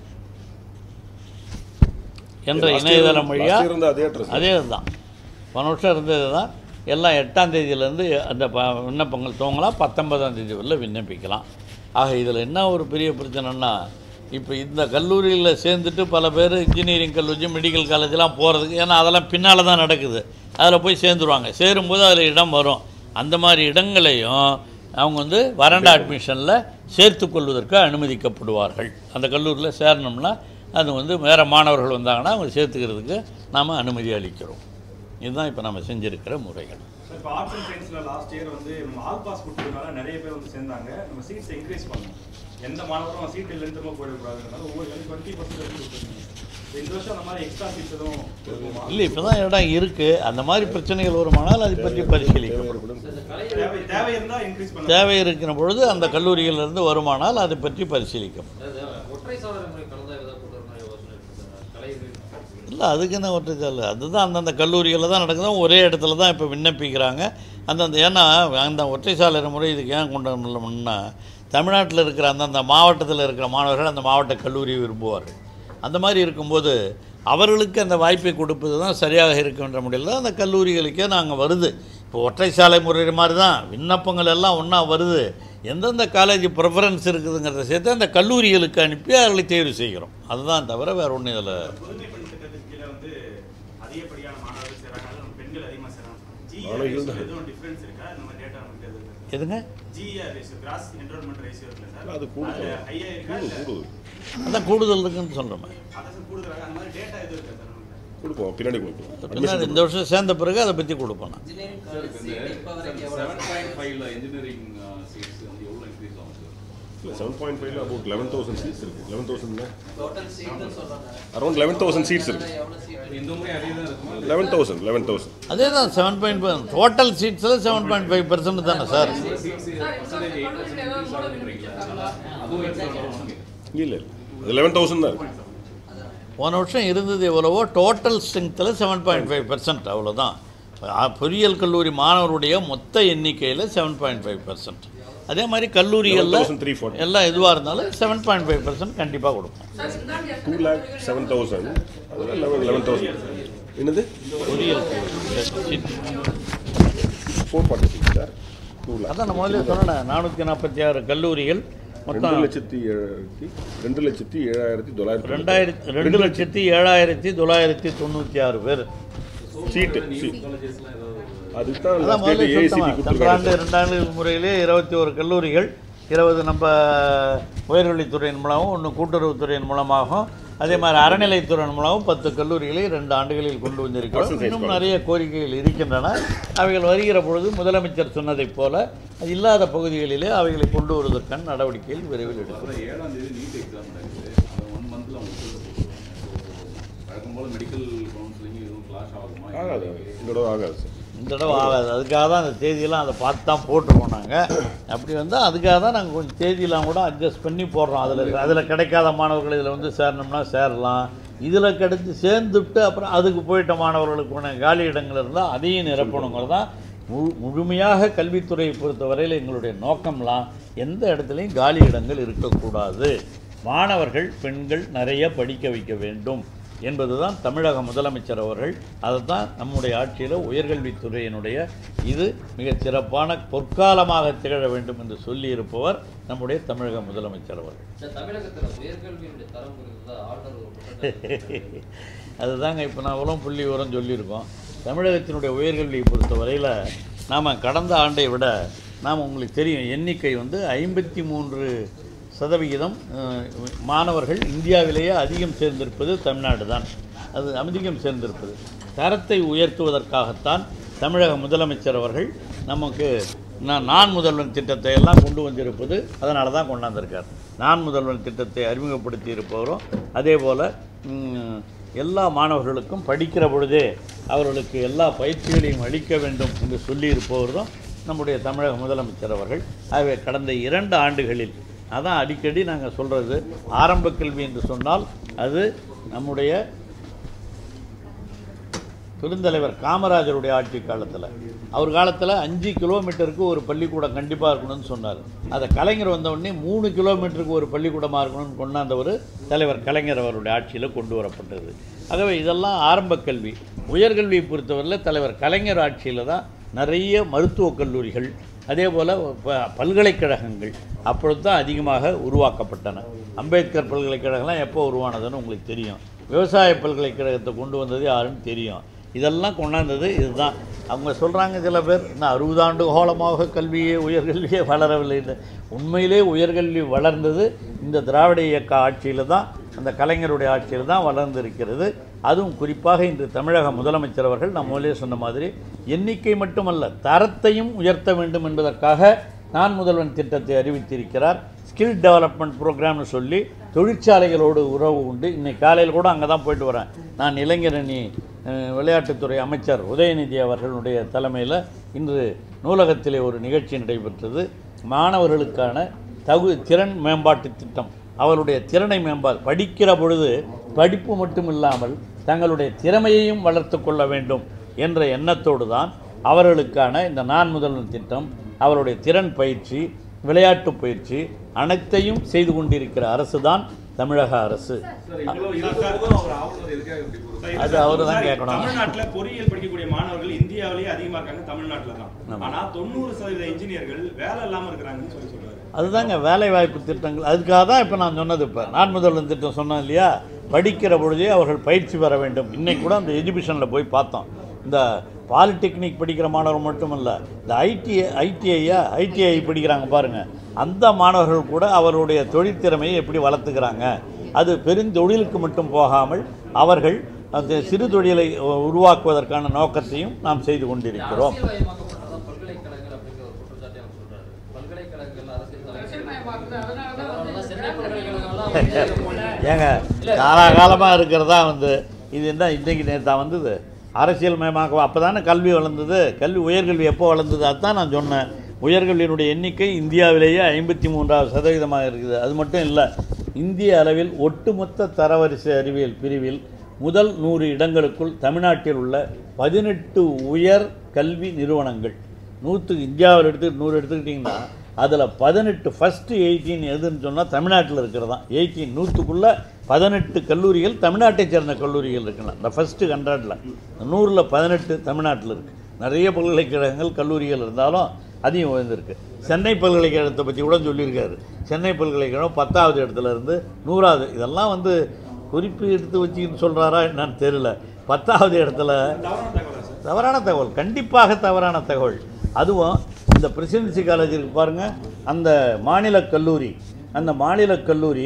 என்ற இணையதளம் வழியாக இருந்த அதே அட்ரஸ் அதே தான் போன வருஷம் இருந்தது தான் எல்லாம் எட்டாம் தேதியிலேருந்து அந்த ப விண்ணப்பங்கள் துவங்கலாம் பத்தொன்பதாம் தேதி வரல விண்ணப்பிக்கலாம் ஆக இதில் என்ன ஒரு பெரிய பிரச்சனைன்னா இப்போ இந்த கல்லூரியில் சேர்ந்துட்டு பல பேர் இன்ஜினியரிங் கல்லூரி மெடிக்கல் காலேஜெலாம் போகிறதுக்கு ஏன்னா அதெல்லாம் பின்னால் தான் நடக்குது அதில் போய் சேர்ந்துருவாங்க சேரும்போது அதில் இடம் வரும் அந்த மாதிரி இடங்களையும் அவங்க வந்து வறண்ட அட்மிஷனில் சேர்த்து கொள்வதற்கு அனுமதிக்கப்படுவார்கள் அந்த கல்லூரியில் சேரணும்னா அது வந்து வேறு மாணவர்கள் வந்தாங்கன்னா அவங்க சேர்த்துக்கிறதுக்கு நாம் அனுமதி அளிக்கிறோம் இதுதான் இப்போ நம்ம செஞ்சிருக்கிற முறைகள் இப்போ ஆர்ட்ஸ் அண்ட் சயின்ஸ்ல லாஸ்ட் இயர் வந்து நம்ம ஆல் பாஸ் கொடுத்ததுனால நிறைய பேர் வந்து சேர்ந்தாங்க நம்ம சீட்ஸ் இன்க்ரீஸ் பண்ணோம் எந்த மாணவரும் சீட் இல்லைன்னு திரும்ப போயிடக்கூடாதுனால ஒவ்வொரு டுவெண்ட்டி பர்சன்ட் கொடுத்துருந்தீங்க இந்த வருஷம் அந்த மாதிரி எக்ஸ்ட்ரா சீட்ஸ் எதுவும் இருக்குமா? இல்லை இப்போ தான் இடம் இருக்குது அந்த மாதிரி பிரச்சனைகள் வருமானால் அதை பற்றி பரிசீலிக்கப்படும் தேவை தேவை இருந்தா இன்க்ரீஸ் பண்ண தேவை இருக்கிற பொழுது அந்த கல்லூரியிலிருந்து வருமானால் அதை பற்றி பரிசீலிக்கப்படும் ஒற்றை சாளர முறை கலந்தாய்வு தான் கொண்டு வரணும் யோசனை இருக்குது கலை இல்லை அதுக்கு என்ன ஒற்றைச்சால் அதுதான் அந்தந்த கல்லூரிகளில் தான் நடக்குது ஒரே இடத்துல தான் இப்போ விண்ணப்பிக்கிறாங்க அந்தந்த ஏன்னா அந்த ஒற்றை சாளர முறை இதுக்கு ஏன் கொண்டு வரணும்னா தமிழ்நாட்டில் இருக்கிற அந்தந்த மாவட்டத்தில் இருக்கிற மாணவர்கள் அந்த மாவட்ட கல்லூரியை விரும்புவார்கள் அந்த மாதிரி இருக்கும்போது அவர்களுக்கு அந்த வாய்ப்பை கொடுப்பது தான் சரியாக இருக்கின்ற முறையில் தான் அந்த கல்லூரிகளுக்கே நாங்கள் வருது இப்போ ஒற்றை சாலை முறை மாதிரி தான் விண்ணப்பங்கள் எல்லாம் ஒன்றா வருது எந்தெந்த காலேஜ் ப்ரிஃபரன்ஸ் இருக்குதுங்கிறத சேர்த்து அந்த கல்லூரிகளுக்கு அனுப்பி அவர்களை தேர்வு செய்கிறோம் அதுதான் தவிர வேறு ஒன்றும் இதில் புதுமை பெண் திட்டத்தின் கீழே வந்து அதிகப்படியான மாணவர்கள் சேராங்க அதுல நம்ம பெண்கள் அதிகமா சேராங்க மாணவிகள் தான். ஜிஆர் எதுவும் டிஃபரன்ஸ் இருக்கா இந்த மாதிரி டேட்டா நமக்கு எதுவும் இருக்கா எதுங்க GR ratio gross enrolment ratio இருக்குல்ல சார் அது கூடுதல். ஹையா இருக்கா கூடுது இல்ல கூடுது அதான் கூடுதல் இருக்குன்னு சொல்கிறோம் அதான் சார் கூடுதலாக அந்த மாதிரி டேட்டா எதுவும் இருக்கா சார் நமக்கு கொடுப்போம் பின்னாடி கொடுப்போம் பின்னாடி இந்த வருஷம் சேர்ந்த பிறகு அதை பற்றி கொடுப்போம் நான் இன்ஜினியரிங் காலேஜ் சீட் இப்போ வரைக்கும் எவ்வளோ செவன் பாயிண்ட் ஃபைவ்ல இன்ஜினியரிங் சீட்ஸ் வந்து எவ்வளோ இன்க்ரீஸ் ஆகும் சார் இல்லை செவன் பாயிண்ட் ஃபைவ்ல அபவுட் லெவன் தௌசண்ட் சீட்ஸ் இருக்குது லெவன் தௌசண்ட் டோட்டல் சீட்னு சொல்கிறாங்க அரௌண்ட் லெவன் தௌசண்ட் சீட்ஸ் இருக்குது எவ்வளோ சீட் இந்த முறை அதே தான் இருக்குமா லெவன் தௌசண்ட் லெவன் தௌசண்ட் அதே தான் செவன் பாயிண்ட் ஃபைவ் டோட்டல் சீட்ஸில் செவன் பாயிண்ட் ஃபைவ் பர்சன்ட் தானே sir seats percentage eight percent increase ஆகுன்றீங்களா அதுவும் இன்க்ரீஸ் ஆகும் இல்லை இல்லை அது லெவன் தௌசண்ட் தான் இருக்குது போன வருஷம் இருந்தது எவ்வளவோ டோட்டல் ஸ்ட்ரென்த்தில் செவன் பாயிண்ட் ஃபைவ் பர்சன்ட் அவ்வளோதான் அ- பொறியியல் கல்லூரி மாணவருடைய மொத்த எண்ணிக்கையில் செவன் பாயிண்ட் ஃபைவ் பர்சன்ட் அதே மாதிரி கல்லூரிகளில் 11,340. எல்லாம் எதுவாக இருந்தாலும் செவன் பாயிண்ட் ஃபைவ் பர்சன்ட் கண்டிப்பாக கொடுப்போம் டூ லேக் செவன் தௌசண்ட் அதில் லெவன் லெவன் தௌசண்ட் என்னது பொறியியல் seat four forty six sir two lakh அதான் நான் முதல்ல சொன்னேன் நானூற்றி நாற்பத்தி ஆறு கல்லூரிகள் ரெண்டு மொத்தம் லட்சத்தி ஏழாயிரத்தி ரெண்டு லட்சத்தி ஏழாயிரத்தி தொள்ளாயிரத்தி ரெண்டாயிரத்தி ரெண்டு லட்சத்தி ஏழாயிரத்தி தொள்ளாயிரத்தி தொண்ணூற்றி ஆறு பேர் சீட்டு காலேஜஸ்லாம் ஏதாவது அதுதான் அதான் லாஸ்ட் முதல்ல ஏசிபி சொல்லிட்டேன். சென்ற கொடுத்துருக்காங்க ஆண்டு ரெண்டாண்டு முறையிலே இருபத்தி ஒரு கல்லூரிகள் இருபது நம்ம உயர்கல்வித்துறையின் மூலமும் ஒன்று கூட்டுறவுத்துறையின் மூலமாகவும் அதே மாதிரி அறநிலைத்துறையின் மூலமும் பத்து கல்லூரிகளை ரெண்டு ஆண்டுகளில் கொண்டு Arts and வந்திருக்கிறோம் Science இன்னும் College. நிறைய கோரிக்கைகள் இருக்கின்றன அவைகள் வருகிற பொழுது முதலமைச்சர் சொன்னதைப் போல அது இல்லாத பகுதிகளிலே அவைகளை கொண்டு வருவதற்கான நடவடிக்கைகள் விரைவில் எடுக்கும் அப்புறம் ஏழாம் தேதி நீட் எக்ஸாம் நடக்குது அந்த ஒன் மந்த்ல அவங்க சொல்ல வழக்கம் போல மெடிக்கல் கவுன்சிலிங் எதுவும் கிளாஸ் ஆகுமா ஆகாது இந்த தடவை ஆகாது சார் இந்த தடவை ஆகாது அதுக்காக தான் அந்த தேதியெல்லாம் அதை பார்த்து தான் போட்டுருவோம் நாங்கள் அப்படி வந்தால் அதுக்காக தான் நாங்கள் கொஞ்சம் தேதியெல்லாம் கூட அட்ஜஸ்ட் பண்ணி போடுறோம் அதில் அதில் கிடைக்காத மாணவர்கள் இதில் வந்து சேரணும்னா சேரலாம் இதில் கிடைச்சி சேர்ந்துட்டு அப்புறம் அதுக்கு போயிட்ட மாணவர்களுக்கு உள்ள காலி இடங்கள் இருந்தால் அதையும் நிரப்பணுங்கிறது தான் முழு முழுமையாக கல்வித்துறையை பொறுத்தவரையில் எங்களுடைய நோக்கம்லாம் எந்த இடத்துலையும் காலி இடங்கள் இருக்கக்கூடாது மாணவர்கள் பெண்கள் நிறைய படிக்க வைக்க வேண்டும் என்பதுதான் தமிழக முதலமைச்சர் அவர்கள் அதைத்தான் நம்முடைய ஆட்சியில் உயர்கல்வித்துறையினுடைய இது மிகச் சிறப்பான பொற்காலமாக திகழ வேண்டும் என்று சொல்லியிருப்பவர் நம்முடைய தமிழக முதலமைச்சர் அவர்கள் இந்த தமிழகத்தில் உயர்கல்வியினுடைய தரம் குறித்து தான் ஆளுநர் ஒரு குற்றச்சாட்டு அதுதாங்க இப்போ நான் உலம் புள்ளி உரம் சொல்லியிருக்கோம் தமிழகத்தினுடைய உயர்கல்வியை பொறுத்தவரையில் நாம் கடந்த ஆண்டை விட நாம் உங்களுக்கு தெரியும் எண்ணிக்கை வந்து ஐம்பத்தி மூன்று சதவிகிதம் அஹ், மாணவர்கள் இந்தியாவிலேயே அதிகம் சேர்ந்திருப்பது தமிழ்நாடு தான் அது அதிகம் சேர்ந்திருப்பது தரத்தை உயர்த்துவதற்காகத்தான் தமிழக முதலமைச்சர் அவர்கள் நமக்கு நான் நான் முதல்வன் திட்டத்தை எல்லாம் கொண்டு வந்திருப்பது அதனால தான் கொண்டாந்திருக்கார் நான் முதல்வன் திட்டத்தை அறிமுகப்படுத்தி இருப்பவரும் அதே போல் எல்லா மாணவர்களுக்கும் படிக்கிற பொழுதே அவர்களுக்கு எல்லா பயிற்சிகளையும் அளிக்க வேண்டும் என்று சொல்லியிருப்பவரும் நம்முடைய தமிழக முதலமைச்சர் அவர்கள் ஆகவே கடந்த இரண்டு ஆண்டுகளில் அதான் அடிக்கடி நாங்கள் சொல்கிறது ஆரம்ப கல்வி என்று சொன்னால் அது நம்முடைய பெருந்தலைவர் காமராஜருடைய ஆட்சி காலத்தில் அவர் காலத்தில் அஞ்சு கிலோமீட்டருக்கு ஒரு பள்ளிக்கூடம் கண்டிப்பாக இருக்கணும்னு சொன்னார் அதை கலைஞர் வந்த உடனே மூணு கிலோமீட்டருக்கு ஒரு பள்ளிக்கூடமாக இருக்கணும்னு கொண்டாந்தவர் தலைவர் கலைஞர் அவருடைய ஆட்சியில் கொண்டு வரப்பட்டது ஆகவே இதெல்லாம் ஆரம்ப கல்வி உயர்கல்வியை பொறுத்தவரையில் தலைவர் கலைஞர் ஆட்சியில் தான் நிறைய மருத்துவக் கல்லூரிகள் அதே போல் ப- பல்கலைக்கழகங்கள் அப்பொழுது தான் அதிகமாக உருவாக்கப்பட்டன அம்பேத்கர் பல்கலைக்கழகம்லாம் எப்போ உருவானதுன்னு உங்களுக்கு தெரியும் விவசாய பல்கலைக்கழகத்தை கொண்டு வந்தது யாருன்னு தெரியும் இதெல்லாம் கொண்டாந்தது இதுதான் அவங்க சொல்கிறாங்க சில பேர் இன்னும் அறுபது ஆண்டு காலமாக கல்வியே உயர்கல்வியே வளரவில்லைன்னு உண்மையிலே உயர்கல்வி வளர்ந்தது இந்த திராவிட இயக்க ஆட்சியில் தான் அந்த கலைஞருடைய ஆட்சியில் தான் வளர்ந்திருக்கிறது அதுவும் குறிப்பாக இன்று தமிழக முதலமைச்சர் அவர்கள் நம்ம முதலே சொன்ன மாதிரி எண்ணிக்கை மட்டுமல்ல தரத்தையும் உயர்த்த வேண்டும் என்பதற்காக நான் முதல்வன் திட்டத்தை அறிவித்திருக்கிறார் ஸ்கில் டெவலப்மெண்ட் ப்ரோக்ராம்னு சொல்லி தொழிற்சாலைகளோடு உறவு உண்டு இன்னைக்கு காலையில் கூட அங்கே தான் போயிட்டு வரேன் நான் இளைஞரணி அஹ், விளையாட்டுத்துறை அமைச்சர் உதயநிதி அவர்களுடைய தலைமையில் இன்று நூலகத்திலே ஒரு நிகழ்ச்சி நடைபெற்றது மாணவர்களுக்கான தகு திறன் மேம்பாட்டு திட்டம் அவருடைய திறனை மேம்பாடு படிக்கிற பொழுது படிப்பு மட்டும் இல்லாமல் தங்களுடைய திறமையையும் வளர்த்து கொள்ள வேண்டும் என்ற எண்ணத்தோடு தான் அவர்களுக்கான இந்த நான் முதல்வன் திட்டம் அவருடைய திறன் பயிற்சி விளையாட்டு பயிற்சி அனைத்தையும் செய்து கொண்டிருக்கிற அரசு தான் தமிழக அரசு சார் இவ்வளவு இருந்தபோதும் அவர் ஆளுநர் எதுக்காக இப்படி கொடுத்தாரு? அது அவரு தான் சார், கேட்கணும். தமிழ்நாட்டுல பொறியியல் படிக்கக்கூடிய மாணவர்கள் இந்தியாவிலேயே அதிகமா இருக்காங்க தமிழ்நாட்டுல தான் ஆனா தொண்ணூறு சதவீத இன்ஜினியர்கள் வேலை இல்லாம இருக்கிறாங்கன்னு சொல்லி சொல்றாரு அதுதாங்க வேலைவாய்ப்பு திட்டங்கள் அதுக்காக தான் இப்போ நான் சொன்னது இப்போ நான் முதல்வன் திட்டம் சொன்னேன் இல்லையா படிக்கிற பொழுதே அவர்கள் பயிற்சி பெற வேண்டும் இன்னைக்கு கூட அந்த எஜுகேஷனில் போய் பார்த்தோம் இந்த பாலிடெக்னிக் படிக்கிற மாணவர் மட்டுமல்ல இந்த ஐடி ஐடிஐயா ஐடிஐ படிக்கிறாங்க பாருங்கள் அந்த மாணவர்கள் கூட அவருடைய தொழிற்திறமையை எப்படி வளர்த்துக்கிறாங்க அது பெருந்தொழிலுக்கு மட்டும் போகாமல் அவர்கள் அந்த சிறு தொழிலை உ- உருவாக்குவதற்கான நோக்கத்தையும் நாம் செய்து கொண்டிருக்கிறோம் அரசியல்மயமாக்கப்பட்டதான் பல்கலைக்கழகங்கள் அப்படிங்கிற ஒரு குற்றச்சாட்டை அவர் சொல்றாரு பல்கலைக்கழகங்கள் அரசியல் தலைவர் சென்னை பல்கலைக்கழகம்லாம் வந்து ஏங்க காலாகாலமாக இருக்கிறதா வந்து இது என்ன இன்றைக்கு நேற்று வந்தது அரசியல் மயமாக்க அப்போ தானே கல்வி வளர்ந்தது கல்வி உயர்கல்வி எப்போ வளர்ந்தது அதுதான் நான் சொன்னேன் உயர்கல்வியினுடைய எண்ணிக்கை இந்தியாவிலேயே ஐம்பத்தி மூன்றாவது சதவீதமாக இருக்குது அது மட்டும் இல்லை இந்திய அளவில் ஒட்டுமொத்த தரவரிசை அறிவியல் பிரிவில் முதல் நூறு இடங்களுக்குள் தமிழ்நாட்டில் உள்ள பதினெட்டு உயர் கல்வி நிறுவனங்கள் நூற்றுக்கு இந்தியாவில் எடுத்து நூறு எடுத்துக்கிட்டிங்கன்னா அதில் பதினெட்டு ஃபஸ்ட்டு எயிட்டீன் எதுன்னு சொன்னால் தமிழ்நாட்டில் இருக்கிறது தான் எயிட்டீன் நூற்றுக்குள்ளே பதினெட்டு கல்லூரிகள் தமிழ்நாட்டை சேர்ந்த கல்லூரிகள் இருக்கலாம் இந்த ஃபஸ்ட்டு ஹண்ட்ரடில் நூறில் பதினெட்டு தமிழ்நாட்டில் இருக்குது நிறைய பல்கலைக்கழகங்கள் கல்லூரிகள் இருந்தாலும் அதிகம் உயர்ந்திருக்கு சென்னை பல்கலைக்கழகத்தை பற்றி கூட சொல்லியிருக்காரு சென்னை பல்கலைக்கழகம் பத்தாவது இடத்துல இருந்து நூறாவது இதெல்லாம் வந்து குறிப்பு எடுத்து வச்சுக்கின்னு சொல்கிறாரா என்னன்னு தெரியல பத்தாவது இடத்துல தவறான தகவலா சார் தவறான தகவல் கண்டிப்பாக தவறான தகவல் அதுவும் இந்த பிரசிடென்சி காலேஜ் இருக்கு பாருங்க அந்த மாநில கல்லூரி அந்த மாநில கல்லூரி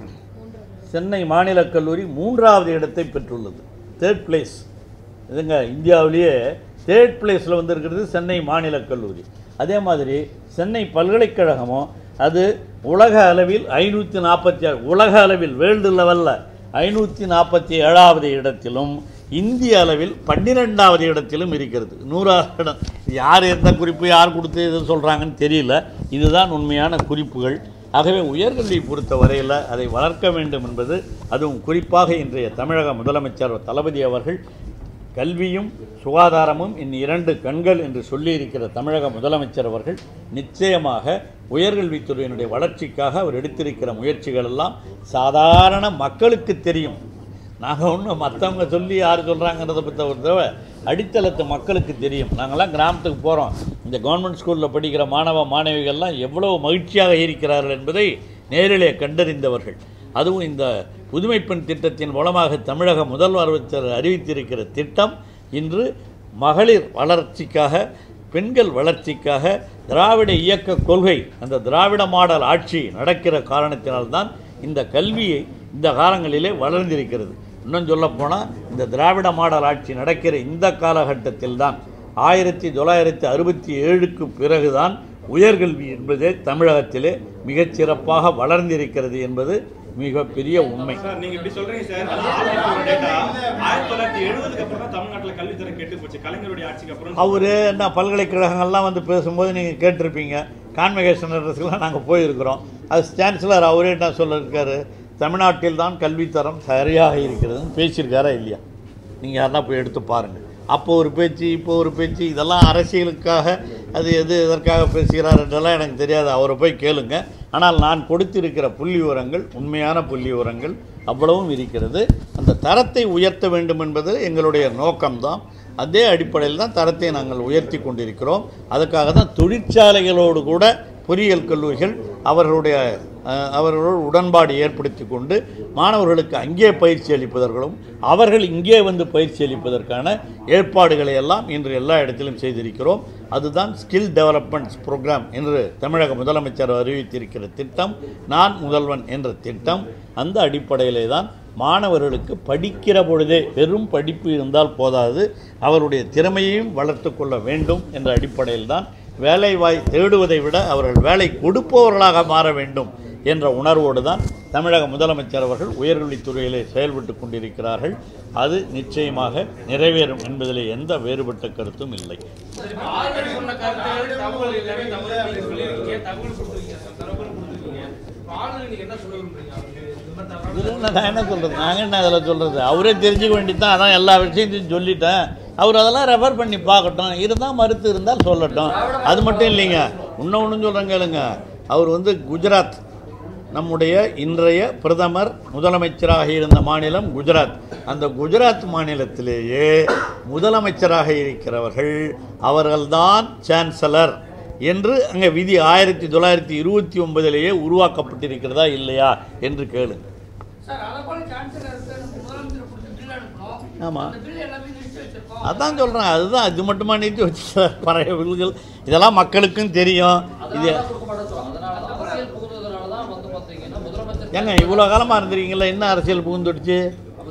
சென்னை மாநில கல்லூரி மூன்றாவது இடத்தை பெற்றுள்ளது தேர்ட் பிளேஸ் இதுங்க இந்தியாவிலேயே தேர்ட் பிளேஸில் வந்து இருக்கிறது சென்னை மாநில கல்லூரி அதே மாதிரி சென்னை பல்கலைக்கழகமும் அது உலக அளவில் ஐநூற்றி நாற்பத்தி ஏழு உலக அளவில் வேர்ல்டு லெவலில் ஐநூற்றி நாற்பத்தி ஏழாவது இடத்திலும் இந்திய அளவில் பன்னிரெண்டாவது இடத்திலும் இருக்கிறது நூறாவது இடம் யார் எந்த குறிப்பு யார் கொடுத்து எது சொல்கிறாங்கன்னு தெரியல இதுதான் உண்மையான குறிப்புகள் ஆகவே உயர்கல்வியை பொறுத்த வரையில் அதை வளர்க்க வேண்டும் என்பது அதுவும் குறிப்பாக இன்றைய தமிழக முதலமைச்சர் தளபதி அவர்கள் கல்வியும் சுகாதாரமும் இன் இரண்டு கண்கள் என்று சொல்லியிருக்கிற தமிழக முதலமைச்சர் அவர்கள் நிச்சயமாக உயர்கல்வித்துறையினுடைய வளர்ச்சிக்காக அவர் எடுத்திருக்கிற முயற்சிகள் எல்லாம் சாதாரண மக்களுக்கு தெரியும் நாங்கள் ஒன்றும் மற்றவங்க சொல்லி யார் சொல்கிறாங்கிறத பற்றி ஒரு தடவை அடித்தளத்து மக்களுக்கு தெரியும் நாங்கள்லாம் கிராமத்துக்கு போகிறோம் இந்த கவர்மெண்ட் ஸ்கூலில் படிக்கிற மாணவ மாணவிகள்லாம் எவ்வளவு மகிழ்ச்சியாக இருக்கிறார்கள் என்பதை நேரிலே கண்டறிந்தவர்கள் அதுவும் இந்த புதுமைப்பெண் திட்டத்தின் மூலமாக தமிழக முதல்வர் அறிவித்திருக்கிற திட்டம் இன்று மகளிர் வளர்ச்சிக்காக பெண்கள் வளர்ச்சிக்காக திராவிட இயக்க கொள்கை அந்த திராவிட மாடல் ஆட்சி நடக்கிற காரணத்தினால்தான் இந்த கல்வியை இந்த காலங்களிலே வளர்ந்திருக்கிறது இன்னும் சொல்லப்போனால் இந்த திராவிட மாடல் ஆட்சி நடக்கிற இந்த காலகட்டத்தில் தான் ஆயிரத்தி தொள்ளாயிரத்தி அறுபத்தி ஏழுக்கு பிறகுதான் உயர்கல்வி என்பதே தமிழகத்திலே மிகச்சிறப்பாக வளர்ந்திருக்கிறது என்பது மிகப்பெரிய உண்மை சார் நீங்க இப்படி சொல்றீங்க சார் அது ஆர்டிஐ டேட்டா ஆயிரத்தி தொள்ளாயிரத்தி எழுபதுக்கு அப்புறம் தான் தமிழ்நாட்டுல கல்வித்தரம் கெட்டு போச்சு கலைஞருடைய ஆட்சிக்கு அப்புறம் அவர் என்ன பல்கலைக்கழகங்கள்லாம் வந்து பேசும்போது நீங்கள் கேட்டிருப்பீங்க கான்வெகேஷன் அட்ரஸ்க்கெலாம் நாங்கள் போயிருக்கிறோம் அது சான்சலர் அவரே என்ன சொல்லியிருக்காரு தமிழ்நாட்டில் தான் கல்வித்தரம் சரியாக இருக்கிறதுன்னு பேசியிருக்காரா இல்லையா நீங்கள் யாருன்னா போய் எடுத்து பாருங்கள் அப்போ ஒரு பேச்சு இப்போ ஒரு பேச்சு இதெல்லாம் அரசியலுக்காக அது எது எதற்காக பேசுகிறார் என்றெல்லாம் எனக்கு தெரியாது அவரை போய் கேளுங்க ஆனால் நான் கொடுத்திருக்கிற புள்ளி விவரங்கள் உண்மையான புள்ளி விவரங்கள் அவ்வளவும் இருக்கிறது அந்த தரத்தை உயர்த்த வேண்டும் என்பது எங்களுடைய நோக்கம்தான் அதே அடிப்படையில் தான் தரத்தை நாங்கள் உயர்த்தி கொண்டிருக்கிறோம் அதுக்காக தான் தொழிற்சாலைகளோடு கூட பொறியியல் கல்லூரிகள் அவர்களுடைய அஹ், அவர்களோடு உடன்பாடு ஏற்படுத்தி கொண்டு மாணவர்களுக்கு அங்கே பயிற்சி அளிப்பதற்கும் அவர்கள் இங்கே வந்து பயிற்சி அளிப்பதற்கான ஏற்பாடுகளை எல்லாம் இன்று எல்லா இடத்திலும் செய்திருக்கிறோம் அதுதான் ஸ்கில் டெவலப்மெண்ட்ஸ் ப்ரோக்ராம் என்று தமிழக முதலமைச்சர் அறிவித்திருக்கிற திட்டம் நான் முதல்வன் என்ற திட்டம் அந்த அடிப்படையிலே தான் மாணவர்களுக்கு படிக்கிற பொழுதே வெறும் படிப்பு இருந்தால் போதாது அவருடைய திறமையையும் வளர்த்து கொள்ள வேண்டும் என்ற அடிப்படையில் தான் வேலைவாய் தேடுவதை விட அவர்கள் வேலை கொடுப்பவர்களாக மாற வேண்டும் என்ற உணர்வோடு தான் தமிழக முதலமைச்சர் அவர்கள் உயர்கல்வித்துறையிலே செயல்பட்டு கொண்டிருக்கிறார்கள் அது நிச்சயமாக நிறைவேறும் என்பதிலே எந்த வேறுபட்ட கருத்தும் இல்லை ஆல்ரெடி சொன்ன கருத்து தகவல் எல்லாமே தகவல் நீங்க சொல்லியிருக்கீங்க தகவல் கொடுத்துருக்கீங்க சார் தகவல் கொடுத்துருக்கீங்க ஆளுநர் நீங்க என்ன சொல்ல விரும்புறீங்க அவருக்கு இந்த மாதிரி தகவல் இதில் என்ன நான் என்ன சொல்கிறது நாங்கள் என்ன அதில் சொல்கிறது அவரே தெரிஞ்சுக்க வேண்டியதான் அதான் எல்லா விஷயத்தையும் சொல்லிட்டேன் அவர் அதெல்லாம் ரெஃபர் பண்ணி பார்க்கட்டும் இருந்தால் மறுத்து இருந்தால் சொல்லட்டும் அது மட்டும் இல்லைங்க இன்னும் ஒன்றும் சொல்கிறேன் கேளுங்க அவர் வந்து குஜராத் நம்முடைய இன்றைய பிரதமர் முதலமைச்சராக இருந்த மாநிலம் குஜராத் அந்த குஜராத் மாநிலத்திலேயே முதலமைச்சராக இருக்கிறவர்கள் அவர்கள்தான் சான்சலர் என்று அங்கே விதி ஆயிரத்தி தொள்ளாயிரத்தி இருபத்தி ஒன்பதிலேயே உருவாக்கப்பட்டிருக்கிறதா இல்லையா என்று கேளுங்க சார் அதை போல சான்சலர் இருக்கு நம்ம முதலமைச்சர் கொடுத்த பில் அனுப்பணும் ஆமா. அந்த பில் எல்லாமே நிறுத்தி வச்சிருக்கோம் அதான் சொல்கிறேன் அதுதான் இது மட்டுமா நீத்தி வச்சு பழைய வில்கள் இதெல்லாம் மக்களுக்கும் தெரியும் இது அதனால தான் கொடுக்க மாட்டோம் சொல்றோம். அதனால தான் அரசியல் புகுந்ததுனால தான் வந்து பார்த்தீங்கன்னா முதலமைச்சர் ஏங்க இவ்வளோ காலமாக இருந்திருக்கீங்களா என்ன அரசியல் புகுந்துடுச்சு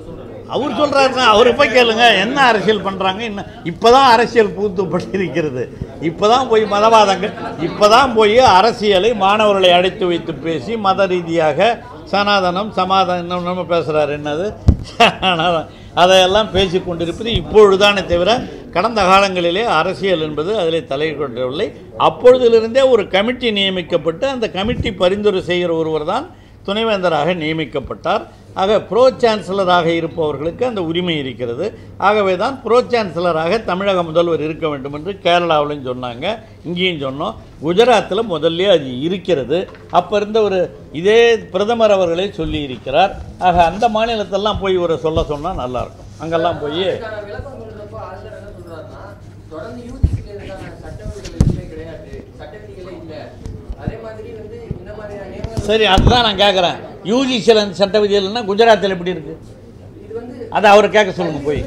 அவர் சொல்கிறாருன்னா அவரை போய் கேளுங்க என்ன அரசியல் பண்ணுறாங்க என்ன இப்போ தான் அரசியல் புகுத்தப்பட்டிருக்கிறது இப்போ தான் போய் மதவாதங்கள் இப்போ தான் போய் அரசியலை மாணவர்களை அழைத்து வைத்து பேசி மத ரீதியாக சனாதனம் சமாதானம் நம்ம பேசுகிறாரு என்னது சனாதனம். அதையெல்லாம் பேசி கொண்டிருப்பது இப்பொழுதானே தவிர கடந்த காலங்களிலே அரசியல் என்பது அதில் தலையிடவில்லை அப்பொழுதிலிருந்தே ஒரு கமிட்டி நியமிக்கப்பட்டு அந்த கமிட்டி பரிந்துரை செய்கிற ஒருவர் தான் துணைவேந்தராக நியமிக்கப்பட்டார் ஆக ப்ரோ சான்சலராக இருப்பவர்களுக்கு அந்த உரிமை இருக்கிறது ஆகவே தான் ப்ரோ சான்சலராக தமிழக முதல்வர் இருக்க வேண்டும் என்று கேரளாவிலும் சொன்னாங்க இங்கேயும் சொன்னோம் குஜராத்தில் முதல்ல அது இருக்கிறது அப்போ இருந்த ஒரு இதே பிரதமர் அவர்களே சொல்லி இருக்கிறார் ஆக அந்த மாநிலத்தெல்லாம் போய் இவரை சொல்ல சொன்னால் நல்லாயிருக்கும் அங்கெல்லாம் போய் இதுக்கான விளக்கம் சொல்றப்போ ஆளுநர் என்ன சொல்றாருன்னா தொடர்ந்து யூஜிசில இருக்கான சட்ட விதிகள் எதுவுமே கிடையாது சட்ட விதிகளே இல்ல அதே மாதிரி வந்து இந்த மாதிரியான நியமனங்கள் சரி அதுதான் நான் கேட்குறேன் யூஜிசியில் அந்த சட்ட விதிகள்னா குஜராத்தில் எப்படி இருக்குது இது வந்து அதை அவரை கேட்க சொல்லுங்க போய்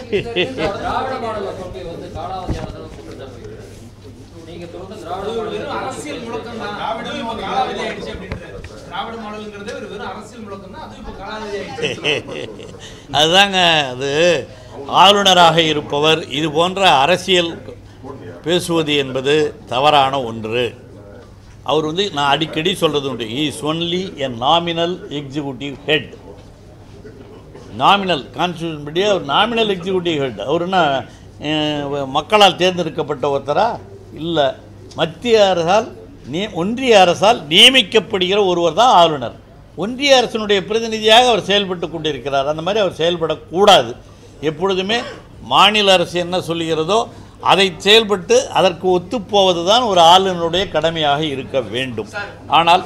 திராவிட மாடல கொள்கை வந்து காலாவதியானதுன்னு குற்றச்சாட்டு வைக்கிறாரு. நீங்க தொடர்ந்து திராவிட அது ஒரு மாடல் வெறும் அரசியல் முழக்கம் தான் திராவிடம் இப்போ காலாவதி ஆயிடுச்சு அப்படின்றது திராவிட மாடலுங்கிறதே ஒரு வெறும் அரசியல் முழக்கம் தான் அதுவும் இப்போ காலாவதி ஆயிடுச்சு அதுதாங்க அது ஆளுநராக இருப்பவர் இது போன்ற அரசியல் பேசுவது என்பது தவறான ஒன்று அவர் வந்து நான் அடிக்கடி சொல்கிறது உண்டு is only a nominal executive head nominal constitution படி அவர் நாமினல் எக்ஸிக்யூட்டிவ் ஹெட் அவர் என்ன அஹ், மக்களால் தேர்ந்தெடுக்கப்பட்ட ஒருத்தரா இல்லை மத்திய அரசால் நி ஒன்றிய அரசால் நியமிக்கப்படுகிற ஒருவர் தான் ஆளுநர் ஒன்றிய அரசினுடைய பிரதிநிதியாக அவர் செயல்பட்டு கொண்டிருக்கிறார் அந்த மாதிரி அவர் செயல்படக்கூடாது எப்பொழுதுமே மாநில அரசு என்ன சொல்லுகிறதோ அதை செயல்பட்டு அதற்கு ஒத்துப்போவது தான் ஒரு ஆளுநருடைய கடமையாக இருக்க வேண்டும் ஆனால்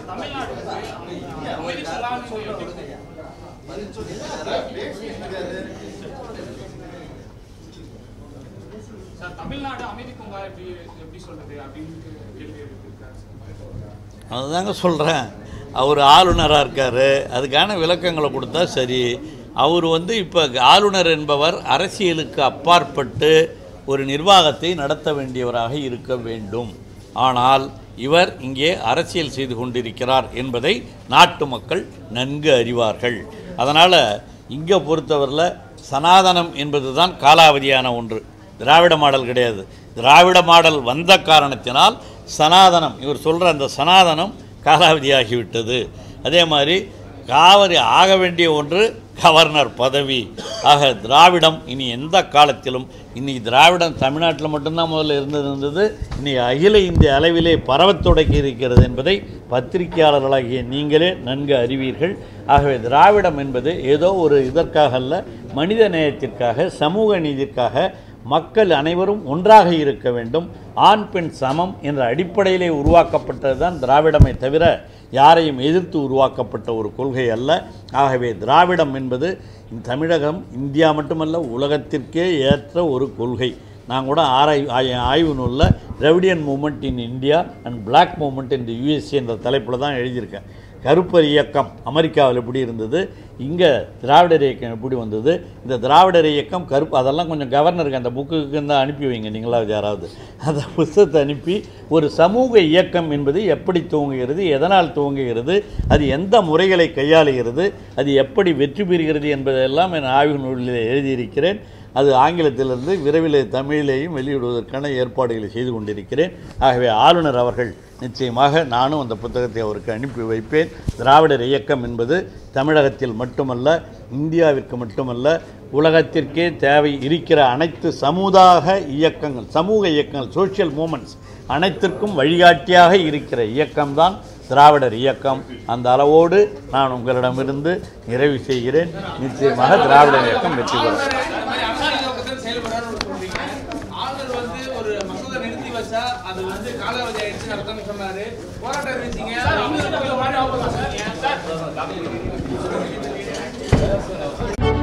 சார் தமிழ்நாடு அமைதி பூங்கா எப்படி எப்படி சொல்றது அப்படின்னு கேள்வி எழுப்பியிருக்காரு சார். அதுதாங்க சொல்கிறேன் அவர் ஆளுநராக இருக்கார் அதுக்கான விளக்கங்களை கொடுத்தா சரி அவர் வந்து இப்போ ஆளுநர் என்பவர் அரசியலுக்கு அப்பாற்பட்டு ஒரு நிர்வாகத்தை நடத்த வேண்டியவராக இருக்க வேண்டும் ஆனால் இவர் இங்கே அரசியல் செய்து கொண்டிருக்கிறார் என்பதை நாட்டு மக்கள் நன்கு அறிவார்கள் அதனால் இங்கே பொறுத்தவரையில் சனாதனம் என்பது தான் காலாவதியான ஒன்று திராவிட மாடல் கிடையாது திராவிட மாடல் வந்த காரணத்தினால் சனாதனம் இவர் சொல்கிற அந்த சனாதனம் காலாவதியாகிவிட்டது அதே மாதிரி காவிரி ஆக வேண்டிய ஒன்று கவர்னர் பதவி ஆக திராவிடம் இனி எந்த காலத்திலும் இன்னைக்கு திராவிடம் தமிழ்நாட்டில் மட்டும்தான் முதல்ல இருந்தது இருந்தது இன்னைக்கு அகில இந்திய அளவிலே பரவத் தொடங்கி இருக்கிறது என்பதை பத்திரிகையாளர்களாகிய நீங்களே நன்கு அறிவீர்கள் ஆகவே திராவிடம் என்பது ஏதோ ஒரு இதற்காக அல்ல மனித நேயத்திற்காக சமூக நீதிற்காக மக்கள் அனைவரும் ஒன்றாக இருக்க வேண்டும் ஆண் பெண் சமம் என்ற அடிப்படையிலே உருவாக்கப்பட்டது தான் திராவிடமே தவிர யாரையும் எதிர்த்து உருவாக்கப்பட்ட ஒரு கொள்கை அல்ல ஆகவே திராவிடம் என்பது இந்த தமிழகம் இந்தியா மட்டுமல்ல உலகத்திற்கே ஏற்ற ஒரு கொள்கை நான் கூட ஆராய் ஆய்- ஆய்வு நூலில் Dravidian movement in India and black movement in the USA என்ற தலைப்பில் தான் எழுதியிருக்கேன் கருப்பர் இயக்கம் அமெரிக்காவில் எப்படி இருந்தது இங்கே திராவிடர் இயக்கம் எப்படி வந்தது இந்த திராவிடர் இயக்கம் கருப்பு அதெல்லாம் கொஞ்சம் கவர்னருக்கு அந்த புக்குக்கு தான் அனுப்பி வைங்க நீங்களாவது யாராவது அந்த புத்தகத்தை அனுப்பி ஒரு சமூக இயக்கம் என்பது எப்படி துவங்குகிறது எதனால் துவங்குகிறது அது எந்த முறைகளை கையாளுகிறது அது எப்படி வெற்றி பெறுகிறது என்பதெல்லாம் என் ஆய்வு நூலில் எழுதியிருக்கிறேன் அது ஆங்கிலத்திலிருந்து விரைவில் தமிழிலேயும் வெளியிடுவதற்கான ஏற்பாடுகளை செய்து கொண்டிருக்கிறேன் ஆகவே ஆளுநர் அவர்கள் நிச்சயமாக நானும் அந்த புத்தகத்தை அவருக்கு அனுப்பி வைப்பேன் திராவிடர் இயக்கம் என்பது தமிழகத்தில் மட்டுமல்ல இந்தியாவிற்கு மட்டுமல்ல உலகத்திற்கே தேவை இருக்கிற அனைத்து சமுதாய இயக்கங்கள் சமூக இயக்கங்கள் சோஷியல் மூமெண்ட்ஸ் அனைத்திற்கும் வழிகாட்டியாக இருக்கிற இயக்கம்தான் திராவிடர் இயக்கம் அந்த அளவோடு நான் உங்களிடமிருந்து நிறைவு செய்கிறேன் நிச்சயமாக திராவிடர் இயக்கம் வெற்றி பெறும் இந்த மாதிரி அரசியல் நோக்கத்தில் செயல்படுறாருன்னு சொல்றீங்க. ஆளுநர் வந்து ஒரு மசோதா நிறுத்தி வச்சா அது வந்து காலாவதி ஆயிடுச்சுன்னு அர்த்தம்னு சொன்னாரு போராட்டம் இருந்துச்சீங்க அது இன்னும் கொஞ்சம் மாதிரி ஆகும் சொன்னீங்க. சார்